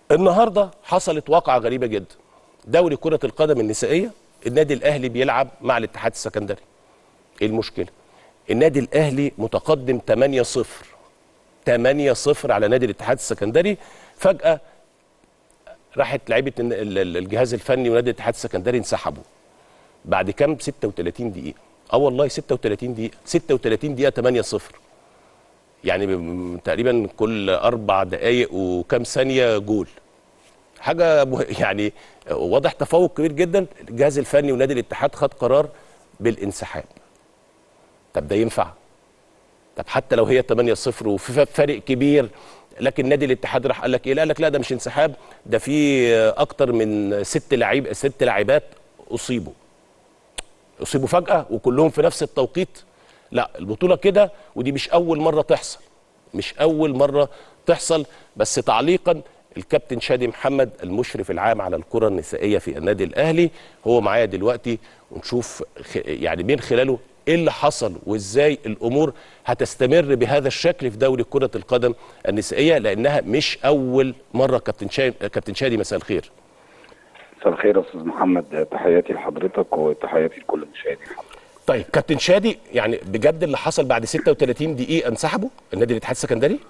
النهارده حصلت واقعه غريبه جدا دوري كره القدم النسائيه النادي الاهلي بيلعب مع الاتحاد السكندري ايه المشكله النادي الاهلي متقدم 8-0 8-0 على نادي الاتحاد السكندري فجاه راحت لعيبه الن- ال- ال- الجهاز الفني ونادي الاتحاد السكندري انسحبوا بعد كام 36 دقيقه اه والله 36 دقيقه 36 دقيقه 8-0 يعني ب- تقريبا كل اربع دقائق وكام ثانيه جول حاجه مه- يعني واضح تفوق كبير جدا الجهاز الفني ونادي الاتحاد خد قرار بالانسحاب طب ده ينفع طب حتى لو هي 8 0 وفي ف- فرق كبير لكن نادي الاتحاد راح قال لك ايه لا قال لك لا ده مش انسحاب ده في اكتر من ست لعيب ست لاعبات اصيبوا اصيبوا فجاه وكلهم في نفس التوقيت لا البطوله كده ودي مش اول مره تحصل مش اول مره تحصل بس تعليقا الكابتن شادي محمد المشرف العام على الكره النسائيه في النادي الاهلي هو معايا دلوقتي ونشوف خ- يعني من خلاله ايه اللي حصل وازاي الامور هتستمر بهذا الشكل في دوري كره القدم النسائيه لانها مش اول مره كابتن شادي كابتن شادي مساء الخير مساء الخير يا استاذ محمد تحياتي لحضرتك وتحياتي لكل مشاهدي حضرتك طيب كابتن شادي يعني بجد اللي حصل بعد 36 دقيقه انسحبوا النادي الاتحاد السكندري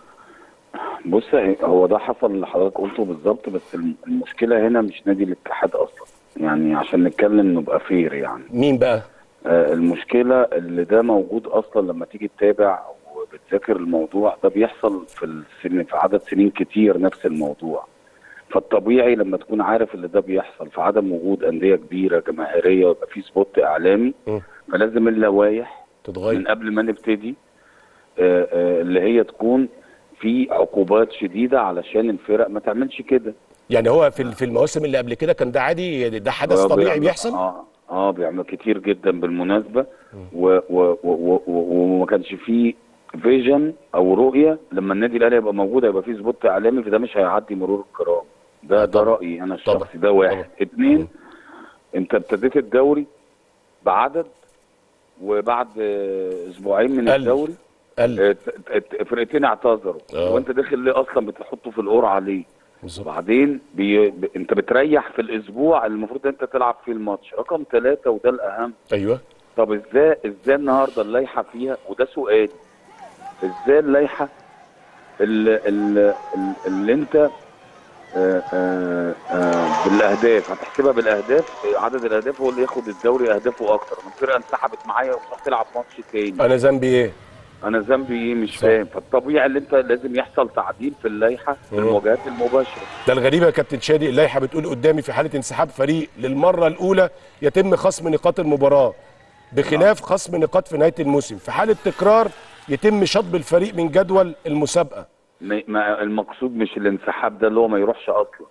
بص هو ده حصل اللي حضرتك قلته بالظبط بس الم- المشكله هنا مش نادي الاتحاد اصلا يعني عشان نتكلم نبقى فير يعني مين بقى آه، المشكله اللي ده موجود اصلا لما تيجي تتابع وبتذاكر الموضوع ده بيحصل في السن في عدد سنين كتير نفس الموضوع فالطبيعي لما تكون عارف اللي ده بيحصل في عدم وجود انديه كبيره جماهيريه ويبقى في سبوت اعلامي م. فلازم اللوائح من تتغير قبل ما نبتدي آه، آه، اللي هي تكون في عقوبات شديده علشان الفرق ما تعملش كده يعني هو في في المواسم اللي قبل كده كان ده عادي ده حدث هو طبيعي بيعمل- بيحصل اه اه بيعمل كتير جدا بالمناسبه و- و- و- و- و- وما كانش فيه فيجن او رؤيه لما النادي الاهلي يبقى موجود هيبقى فيه سبوت اعلامي فده مش هيعدي مرور الكرام ده ده طبعا. رايي انا طبعا. الشخصي ده واحد طبعا. اتنين انت ابتديت الدوري بعدد وبعد آه، اسبوعين من قل. الدوري قال آه، ت- ت- فرقتين اعتذروا آه. وانت داخل ليه اصلا بتحطه في القرعه ليه بالظبط وبعدين بي... ب... انت بتريح في الاسبوع اللي المفروض انت تلعب فيه الماتش رقم ثلاثة وده الاهم ايوه طب ازاي ازاي النهارده اللائحه فيها وده سؤال ازاي اللائحه اللي, اللي, اللي انت آه آه آه بالاهداف هتحسبها بالاهداف عدد الاهداف هو اللي ياخد الدوري اهدافه اكتر من فرقه انسحبت معايا وتروح تلعب ماتش تاني انا ذنبي ايه انا ذنبي ايه مش صح. فاهم فالطبيعي اللي انت لازم يحصل تعديل في اللائحه في مم. المواجهات المباشره ده الغريبه يا كابتن شادي اللائحه بتقول قدامي في حاله انسحاب فريق للمره الاولى يتم خصم نقاط المباراه بخلاف خصم نقاط في نهايه الموسم في حاله تكرار يتم شطب الفريق من جدول المسابقه ما- ما المقصود مش الانسحاب ده اللي هو ما يروحش اصلا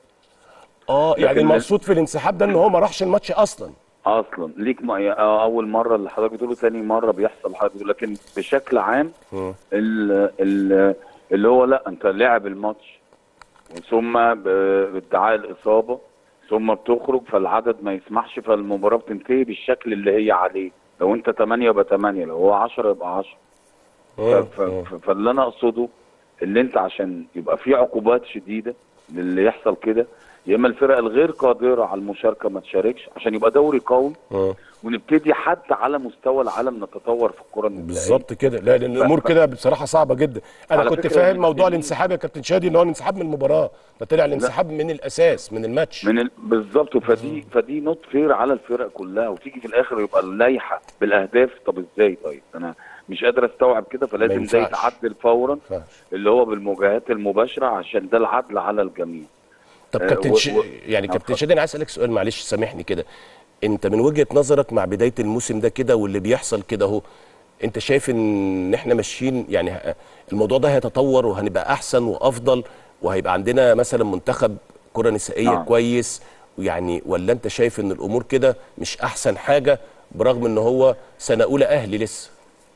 اه يعني لكن- المقصود في الانسحاب ده ان هو ما راحش الماتش اصلا اصلا ليك ما آه، اول مره اللي حضرتك بتقوله ثاني مره بيحصل حضرتك بتقول لكن بشكل عام مم. ال- ال- اللي هو لا انت لاعب الماتش ثم ب- بادعاء الاصابه ثم بتخرج فالعدد ما يسمحش فالمباراه بتنتهي بالشكل اللي هي عليه لو انت 8 يبقى 8 لو هو 10 يبقى 10 ف- مم. ف- ف- فاللي انا اقصده اللي انت عشان يبقى في عقوبات شديده للي يحصل كده يا اما الفرق الغير قادره على المشاركه ما تشاركش عشان يبقى دوري قوي مم. ونبتدي حتى على مستوى العالم نتطور في الكره النسائيه بالظبط كده لا لان الامور كده بصراحه صعبه جدا انا على كنت فكرة فاهم من- موضوع من- الانسحاب يا كابتن شادي ان هو الانسحاب من المباراه ده طلع الانسحاب من الاساس من الماتش من ال... بالظبط فدي فدي نوت فير على الفرق كلها وتيجي في الاخر يبقى اللائحه بالاهداف طب ازاي طيب انا مش قادر استوعب كده فلازم ده ينفعش. يتعدل فورا ما ينفعش. اللي هو بالمواجهات المباشره عشان ده العدل على الجميع طب آه، كابتن و- ش... و- يعني آه، كابتن اتفضل. شادي انا عايز اسالك سؤال معلش سامحني كده انت من وجهه نظرك مع بدايه الموسم ده كده واللي بيحصل كده اهو انت شايف ان احنا ماشيين يعني ه- الموضوع ده هيتطور وهنبقى احسن وافضل وهيبقى عندنا مثلا منتخب كره نسائيه نعم. كويس ويعني ولا انت شايف ان الامور كده مش احسن حاجه برغم ان هو سنه اولى اهلي لسه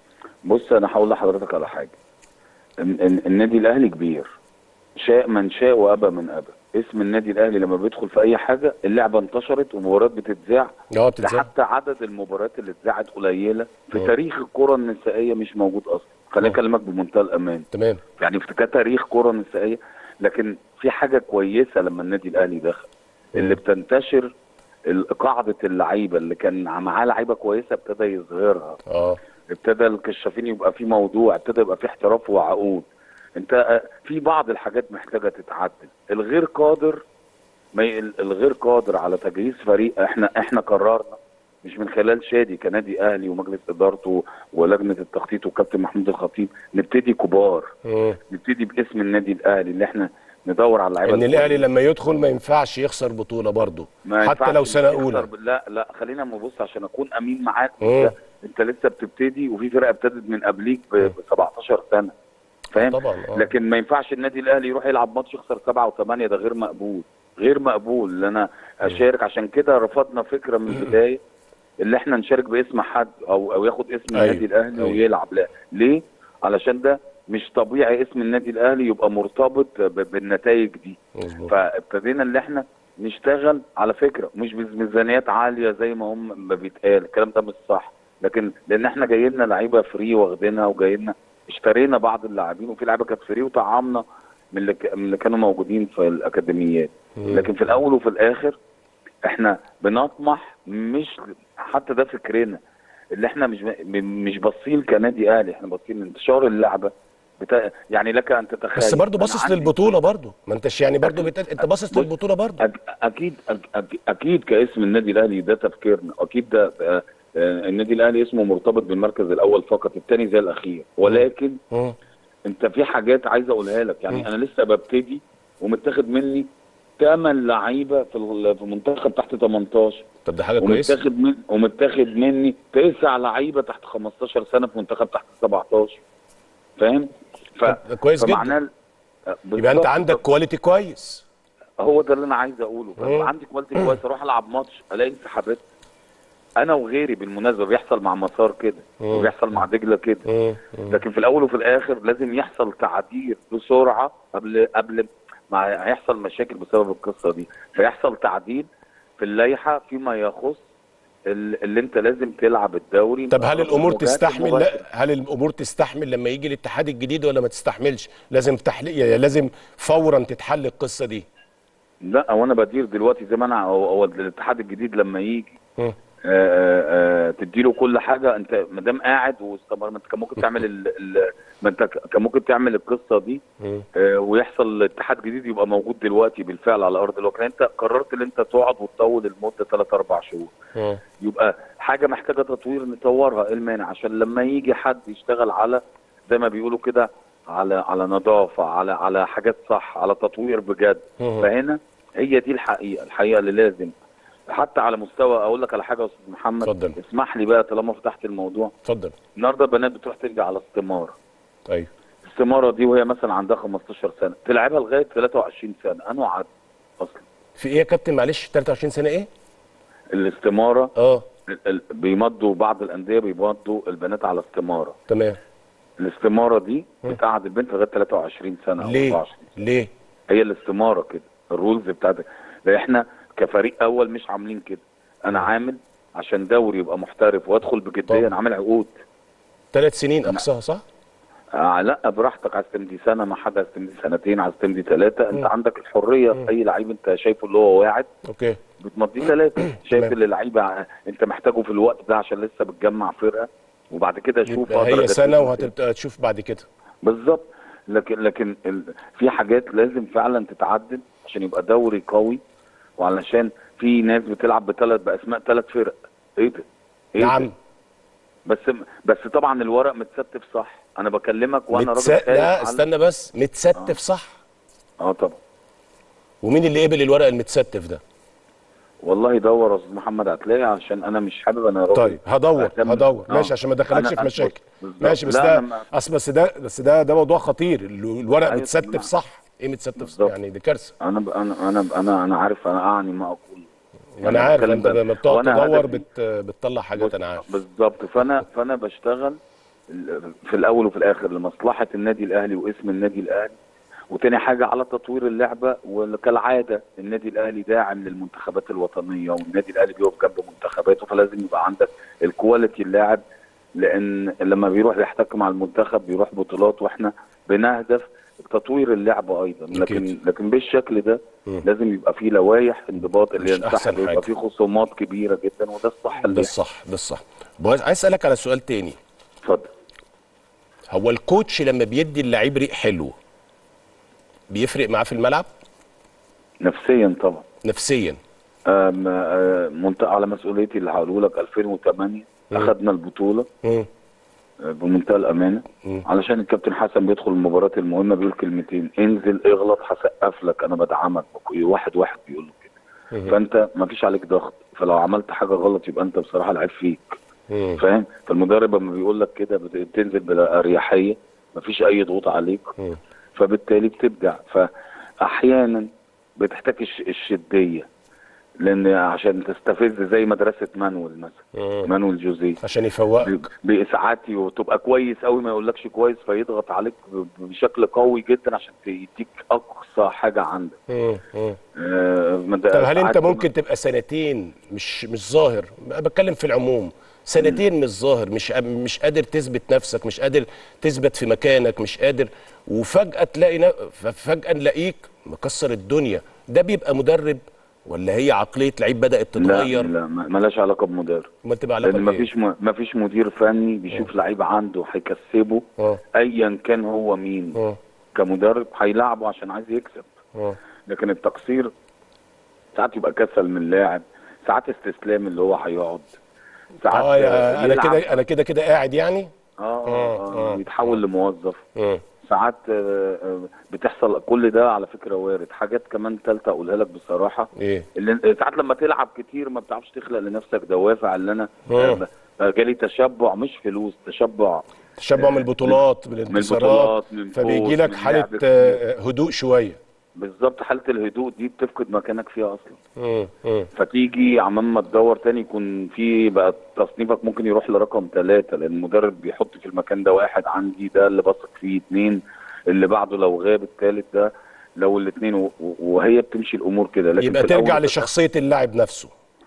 بص انا هقول لحضرتك على حاجه ال- ال- النادي الاهلي كبير شاء من شاء وابى من ابى اسم النادي الاهلي لما بيدخل في اي حاجه اللعبه انتشرت ومباريات بتتذاع اه ده بتتذاع حتى عدد المباريات اللي اتذاعت قليله في آه. تاريخ الكره النسائيه مش موجود اصلا خليني آه. اكلمك بمنتهى الامان تمام يعني في كتاريخ كره نسائيه لكن في حاجه كويسه لما النادي الاهلي دخل اللي بتنتشر ال- قاعده اللعيبه اللي كان معاه لعيبه كويسه ابتدى يظهرها اه ابتدى الكشافين يبقى في موضوع ابتدى يبقى في احتراف وعقود انت آه، في بعض الحاجات محتاجه تتعدل الغير قادر ما ي- الغير قادر على تجهيز فريق احنا احنا قررنا مش من خلال شادي كنادي اهلي ومجلس ادارته ولجنه التخطيط وكابتن محمود الخطيب نبتدي كبار مم. نبتدي باسم النادي الاهلي اللي احنا ندور على اللعيبه ان الاهلي لما يدخل ما ينفعش يخسر بطوله برضه ما حتى ينفعش لو سنه تخسر اولى ب- لا لا خلينا نبص عشان اكون امين معاك مم. انت, انت لسه بتبتدي وفي فرقه ابتدت من قبليك ب ب 17 سنه فاهم طبعا آه. لكن ما ينفعش النادي الاهلي يروح يلعب ماتش يخسر سبعه وثمانيه ده غير مقبول غير مقبول ان انا اشارك عشان كده رفضنا فكره من البدايه اللي احنا نشارك باسم حد او او ياخد اسم أيوة. النادي الاهلي أيوة. ويلعب لا ليه؟ علشان ده مش طبيعي اسم النادي الاهلي يبقى مرتبط ب- بالنتائج دي مظبوط فابتدينا اللي احنا نشتغل على فكره مش بميزانيات عاليه زي ما هم ما بيتقال الكلام ده مش صح لكن لان احنا جاي لنا لعيبه فري واخدينها وجاي لنا اشترينا بعض اللاعبين وفي لعيبه كانت فري وطعمنا من اللي, ك- من اللي كانوا موجودين في الاكاديميات مم. لكن في الاول وفي الاخر احنا بنطمح مش حتى ده فكرنا اللي احنا مش مش باصين كنادي اهلي احنا باصين لانتشار اللعبه بتا... يعني لك ان تتخيل بس برضه أنا باصص عندي- للبطوله برضه ما انتش يعني برضه أكيد. بت... انت باصص بص، للبطوله برضه أك- اكيد أك- أك- اكيد كاسم النادي الاهلي ده تفكيرنا اكيد ده آه، آه، النادي الاهلي اسمه مرتبط بالمركز الاول فقط الثاني زي الاخير ولكن مم. انت في حاجات عايز اقولها لك يعني انا لسه ببتدي ومتاخد مني ثمان لعيبه في ال- في منتخب تحت 18 طب ده حاجه كويسه ومتاخد من ومتاخد مني تسع لعيبه تحت 15 سنه في منتخب تحت 17 فاهم؟ ف... طب ده كويس جدا. فمعناه ال- آه، يبقى انت بالظبط. عندك كواليتي كويس هو ده اللي انا عايز اقوله مم. فيبقى عندي كواليتي كويس اروح العب ماتش الاقي انسحابات انا وغيري بالمناسبه بيحصل مع مسار كده مم. وبيحصل مع دجله كده مم. مم. لكن في الاول وفي الاخر لازم يحصل تعديل بسرعه قبل قبل ما هيحصل مشاكل بسبب القصه دي فيحصل تعديل في اللائحه فيما يخص ال- اللي انت لازم تلعب الدوري طب هل الامور المواجهات تستحمل المباشرة. لا هل الامور تستحمل لما يجي الاتحاد الجديد ولا ما تستحملش لازم تحليل يعني لازم فورا تتحل القصه دي لا هو انا بدير دلوقتي زي ما انا هو هو الاتحاد الجديد لما يجي مم. آه، آه، تديله كل حاجه انت ما دام قاعد واستمر ما انت كان ممكن تعمل ال... ال... ما انت ك- كان ممكن تعمل القصه دي مم. آه، ويحصل اتحاد جديد يبقى موجود دلوقتي بالفعل على ارض الواقع انت قررت ان انت تقعد وتطول المده 3 4 شهور مم. يبقى حاجه محتاجه تطوير نطورها ايه المانع عشان لما يجي حد يشتغل على زي ما بيقولوا كده على على نظافه على على حاجات صح على تطوير بجد مم. فهنا هي دي الحقيقه الحقيقه اللي لازم حتى على مستوى اقول لك على حاجه يا استاذ محمد اتفضل. اسمح لي بقى طالما فتحت الموضوع اتفضل النهارده البنات بتروح ترجع على استماره ايوه الاستماره دي وهي مثلا عندها 15 سنه تلعبها لغايه 23 سنه انه عدد اصلا في ايه يا كابتن معلش 23 سنه ايه الاستماره اه ال- ال- بيمضوا بعض الانديه بيمضوا البنات على استماره تمام الاستماره دي بتقعد البنت لغايه 23 سنه او ليه 24 ليه هي الاستماره كده الرولز بتاعتك لان احنا كفريق اول مش عاملين كده انا عامل عشان دوري يبقى محترف وادخل بجديه طبعا. انا عامل عقود ثلاث سنين اقصاها صح آه لا براحتك عايز تمضي سنه مع حد عايز تمضي سنتين عايز تمضي ثلاثه انت عندك الحريه في اي لعيب انت شايفه اللي هو واعد اوكي بتمضيه ثلاثه شايف تمام. اللي لعيبه ع- انت محتاجه في الوقت ده عشان لسه بتجمع فرقه وبعد كده شوف يبقى أقدر هي أجدد سنه إزاي. وهتبقى تشوف بعد كده بالظبط لكن لكن ال... في حاجات لازم فعلا تتعدل عشان يبقى دوري قوي وعلشان في ناس بتلعب بثلاث باسماء ثلاث فرق ايه ده؟ إيه ده؟ نعم بس بس طبعا الورق متستف صح انا بكلمك وانا متس... راجل خايف لا على- استنى بس متستف صح اه طبعا ومين اللي قبل الورق المتستف ده والله دور يا استاذ محمد هتلاقي عشان انا مش حابب انا راجل طيب هدور أهتم- هدور آه. ماشي عشان ما ادخلكش أنا- في مشاكل بالظبط. ماشي بس لا، ده أنا ما- اصل بس ده بس ده ده موضوع خطير ال- الورق أيوة، متستف طبعاً. صح ايه متستف صح بالظبط. يعني دي كارثه انا ب... انا انا انا انا عارف انا اعني ما اقول انا عارف بتكلم انت بقى. لما بتقعد وأنا تدور هدفي- بت... بتطلع حاجات انا عارف بالظبط فانا فانا بشتغل ال- في الاول وفي الاخر لمصلحه النادي الاهلي واسم النادي الاهلي وتاني حاجه على تطوير اللعبه وكالعاده النادي الاهلي داعم للمنتخبات الوطنيه والنادي الاهلي بيقف جنب منتخباته فلازم يبقى عندك الكواليتي اللاعب لان لما بيروح يحتك مع المنتخب بيروح بطولات واحنا بنهدف تطوير اللعبه ايضا لكن أكيد. لكن بالشكل ده لازم يبقى فيه لوائح انضباط اللي مش أحسن ينسحب حاجة. ويبقى فيه خصومات كبيره جدا وده الصح ده اللي الصح ده الصح بس عايز اسالك على سؤال تاني اتفضل هو الكوتش لما بيدي اللعيب ريق حلو بيفرق معاه في الملعب نفسيا طبعا نفسيا آم، آه، منت- على مسؤوليتي اللي هقوله لك 2008 اخذنا البطوله مم. آه، بمنتهى الامانه علشان الكابتن حسن بيدخل المباريات المهمه بيقول كلمتين انزل اغلط هسقف لك انا بدعمك واحد واحد بيقول له كده فانت ما فيش عليك ضغط فلو عملت حاجه غلط يبقى انت بصراحه لعيب فيك مم. فاهم فالمدرب لما بيقول لك كده بت- بتنزل باريحيه ما فيش اي ضغوط عليك مم. فبالتالي بتبدع فاحيانا بتحتاج الش- الشديه لان عشان تستفز زي مدرسه مانويل مثلا مم. مانويل جوزيه عشان يفوقك ب- باسعاتي وتبقى كويس قوي ما يقولكش كويس فيضغط عليك ب- بشكل قوي جدا عشان يديك اقصى حاجه عندك مم. مم. آه، مد- طب هل انت ساعات ممكن تبقى سنتين مش مش ظاهر بتكلم في العموم سنتين مش ظاهر مش مش قادر تثبت نفسك مش قادر تثبت في مكانك مش قادر وفجأة تلاقي ن- فجأة نلاقيك مكسر الدنيا ده بيبقى مدرب ولا هي عقلية لعيب بدأت لا تتغير لا ما- ملهاش علاقه بمدرب امال تبقى علاقة لان بإيه؟ مفيش م... مفيش مدير فني بيشوف لعيب عنده هيكسبه اه ايا كان هو مين اه كمدرب هيلعبه عشان عايز يكسب اه لكن التقصير ساعات يبقى كسل من لاعب ساعات استسلام اللي هو هيقعد ساعات اه يا- انا يلعب. كده انا كده كده قاعد يعني اه آه، اه آه. يتحول لموظف اه ساعات آه، آه، بتحصل كل ده على فكره وارد حاجات كمان ثالثه اقولها لك بصراحه ايه اللي ساعات لما تلعب كتير ما بتعرفش تخلق لنفسك دوافع اللي انا آه. آه، جالي تشبع مش فلوس تشبع تشبع من البطولات من الانتصارات البطولات، من فبيجي فوز، لك من حالة لعب كتير. آه، هدوء شوية بالظبط حاله الهدوء دي بتفقد مكانك فيها اصلا مم. مم. فتيجي عمال ما تدور تاني يكون في بقى تصنيفك ممكن يروح لرقم ثلاثة لان المدرب بيحط في المكان ده واحد عندي ده اللي بثق فيه اتنين اللي بعده لو غاب الثالث ده لو الاثنين و- و- وهي بتمشي الامور كده لكن يبقى في الأول ترجع وفي لشخصية اللاعب نفسه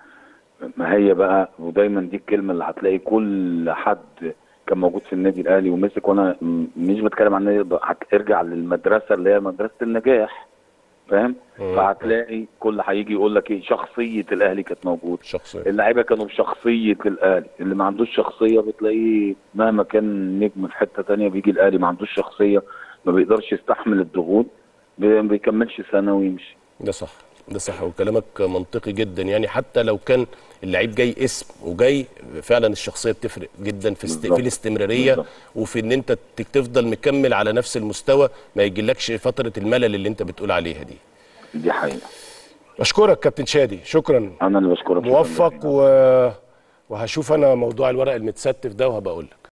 ما هي بقى ودايما دي الكلمه اللي هتلاقي كل حد كان موجود في النادي الاهلي ومسك وانا م- مش بتكلم عن النادي بقى، هترجع للمدرسه اللي هي مدرسه النجاح فاهم فهتلاقي كل هيجي يقول لك ايه شخصيه الاهلي كانت موجوده شخصية اللعيبه كانوا بشخصيه الاهلي اللي ما عندوش شخصيه بتلاقيه مهما كان نجم في حته تانية بيجي الاهلي ما عندوش شخصيه ما بيقدرش يستحمل الضغوط بي- ما بيكملش سنه ويمشي ده صح ده صح وكلامك منطقي جدا يعني حتى لو كان اللعيب جاي اسم وجاي فعلا الشخصيه بتفرق جدا في است... بالظبط. في الاستمراريه بالظبط. وفي ان انت ت- تفضل مكمل على نفس المستوى ما يجيلكش فتره الملل اللي انت بتقول عليها دي دي حقيقه اشكرك كابتن شادي شكرا انا اللي بشكرك شكراً موفق جزيلاً. و... وهشوف انا موضوع الورق المتستف ده وهبقول لك